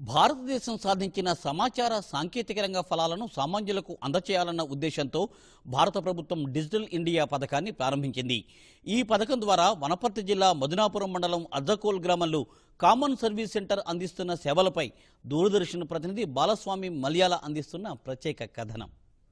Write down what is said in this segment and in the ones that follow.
భారతదేశం సాధించిన సమాచార సాంకేతిక రంగ ఫలాలను సామాన్యులకు అందచేయాలన్న ఉద్దేశంతో భారత ప్రభుత్వం డిజిటల్ ఇండియా పథకాన్ని ప్రారంభించింది ఈ పథకం ద్వారా వనపర్తి జిల్లా మధునాపురం మండలం అజ్జకోల్ గ్రామంలో కామన్ సర్వీస్ సెంటర్ అందిస్తున్న సేవలపై దూరదర్శన్ ప్రతినిధి బాలస్వామి మలయాళ అందిస్తున్న ప్రత్యేక కథనం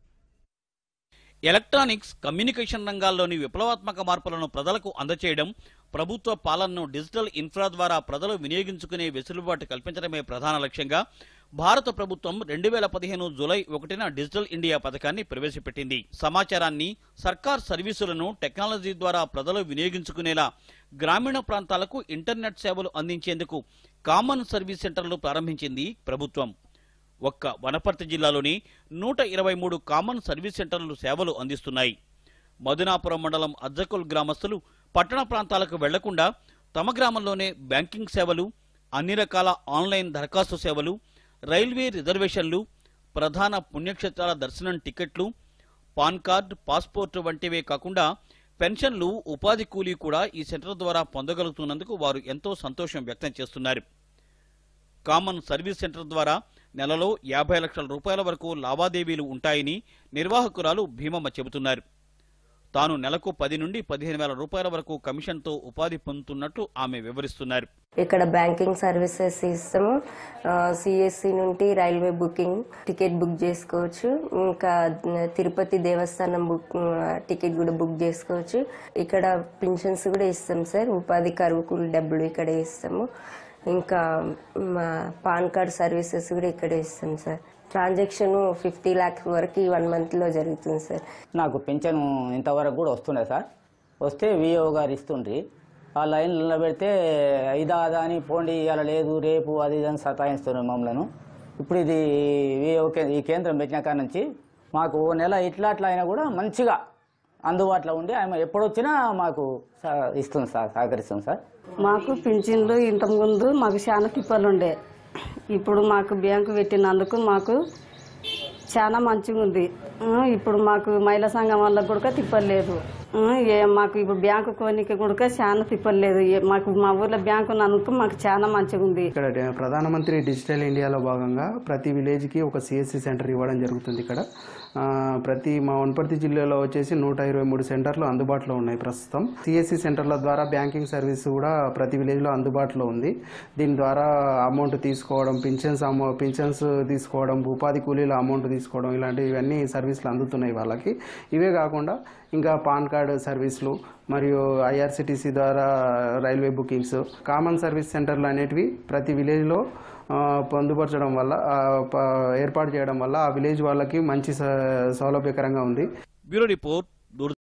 ఎలక్ట్రానిక్స్ కమ్యూనికేషన్ రంగాల్లోని విప్లవాత్మక మార్పులను ప్రజలకు అందచేయడం ప్రభుత్వ పాలనను డిజిటల్ ఇన్ఫ్రా ద్వారా ప్రజలు వినియోగించుకునే వెసులుబాటు కల్పించడమే ప్రధాన లక్ష్యంగా భారత ప్రభుత్వం రెండు వేల పదిహేను జూలై ఒకటిన డిజిటల్ ఇండియా పథకాన్ని ప్రవేశపెట్టింది సమాచారాన్ని సర్కార్ సర్వీసులను టెక్నాలజీ ద్వారా ప్రజలు వినియోగించుకునేలా గ్రామీణ ప్రాంతాలకు ఇంటర్నెట్ సేవలు అందించేందుకు కామన్ సర్వీస్ సెంటర్లు ప్రారంభించింది ప్రభుత్వం ఒక్క వనపర్తి జిల్లాలోని నూట ఇరవై మూడు కామన్ సర్వీస్ సెంటర్లు సేవలు అందిస్తున్నాయి మధునాపురం మండలం అజ్జకుల్ గ్రామస్తులు పట్టణ ప్రాంతాలకు వెళ్లకుండా తమ గ్రామంలోనే బ్యాంకింగ్ సేవలు అన్ని రకాల ఆన్లైన్ దరఖాస్తు సేవలు రైల్వే రిజర్వేషన్లు ప్రధాన పుణ్యక్షేత్రాల దర్శనం టికెట్లు పాన్ కార్డ్ పాస్పోర్ట్ వంటివే కాకుండా పెన్షన్లు ఉపాధి కూలీ కూడా ఈ సెంటర్ ద్వారా పొందగలుగుతున్నందుకు వారు ఎంతో సంతోషం వ్యక్తం చేస్తున్నారు కామన్ సర్వీస్ సెంటర్ ద్వారా నెలలో యాభై లక్షల రూపాయల వరకు లావాదేవీలు ఉంటాయని నిర్వాహకురాలు భీమమ్మ చెబుతున్నారు తాను నెలకు పది నుండి పదిహేను వేల రూపాయల వరకు కమిషన్తో ఉపాధి పొందుతున్నట్లు ఆమె వివరిస్తున్నారు ఇక్కడ బ్యాంకింగ్ సర్వీసెస్ ఇస్తాము సిఎస్సి నుండి రైల్వే బుకింగ్ టికెట్ బుక్ చేసుకోవచ్చు ఇంకా తిరుపతి దేవస్థానం బుక్ టికెట్ కూడా బుక్ చేసుకోవచ్చు ఇక్కడ పింఛన్స్ కూడా ఇస్తాం సార్ ఉపాధి కరువుకులు డబ్బులు ఇక్కడే ఇస్తాము ఇంకా మా పాన్ కార్డ్ సర్వీసెస్ కూడా ఇక్కడే ఇస్తాం సార్ ట్రాన్సాక్షన్ ఫిఫ్టీ ల్యాక్స్ వరకు వన్ మంత్లో జరుగుతుంది సార్ నాకు పెన్షన్ ఇంతవరకు కూడా వస్తుండే సార్ వస్తే విఓ గారు ఇస్తుండ్రి ఆ లైన్ నిలబెడితే ఇదా అదా అని పోండి ఇవాళ లేదు రేపు అది ఇది అని సతాయిస్తున్నారు మమ్మల్ని ఇప్పుడు ఇది విఓ కే- ఈ కేంద్రం పెట్టిన కాడ నుంచి మాకు ఓ నెల ఇట్లా అట్లా అయినా కూడా మంచిగా అందుబాటులో ఉండి ఆమె ఎప్పుడొచ్చినా మాకు స- ఇస్తుంది సార్ సహకరిస్తుంది సార్ మాకు పింఛన్లు ఇంతకుముందు మాకు చాలా తిప్పలు ఉండే ఇప్పుడు మాకు బ్యాంకు పెట్టినందుకు మాకు చాలా మంచిగా ఉంది ఆ, ఇప్పుడు మాకు మహిళా సంఘం వల్ల కూడా తిప్పలు లేదు ఆ, ఏ మాకు ఇప్పుడు బ్యాంకు కోనికి కూడా చాలా తిప్పలు లేదు ఏ- మాకు మా ఊర్లో బ్యాంకు ఉన్నందుకు మాకు చాలా మంచిగా ఉంది ఇక్కడ డి- ప్రధానమంత్రి డిజిటల్ ఇండియాలో భాగంగా ప్రతి విలేజ్కి ఒక సిఎస్సి సెంటర్ ఇవ్వడం జరుగుతుంది ఇక్కడ ఆ, ప్రతి మా వనపర్తి జిల్లాలో వచ్చేసి నూట ఇరవై మూడు సెంటర్లు అందుబాటులో ఉన్నాయి ప్రస్తుతం సిఎస్సి సెంటర్ల ద్వారా బ్యాంకింగ్ సర్వీస్ కూడా ప్రతి విలేజ్లో అందుబాటులో ఉంది దీని ద్వారా అమౌంట్ తీసుకోవడం పింఛన్స్ అమౌ పింఛన్స్ తీసుకోవడం ఉపాధి కూలీల అమౌంట్ తీసుకోవడం ఇలాంటి ఇవన్నీ సర్వీసులు అందుతున్నాయి వాళ్ళకి ఇవే కాకుండా ఇంకా పాన్ కార్డు సర్వీసులు మరియు ఐఆర్సిటీసీ ద్వారా రైల్వే బుకింగ్స్ కామన్ సర్వీస్ సెంటర్లు అనేటివి ప్రతి విలేజ్లో ఆ, పొందుపరచడం వల్ల ఆ, ప- ఏర్పాటు చేయడం వల్ల ఆ విలేజ్ వాళ్ళకి మంచి స- సౌలభ్యకరంగా ఉంది బ్యూరో రిపోర్ట్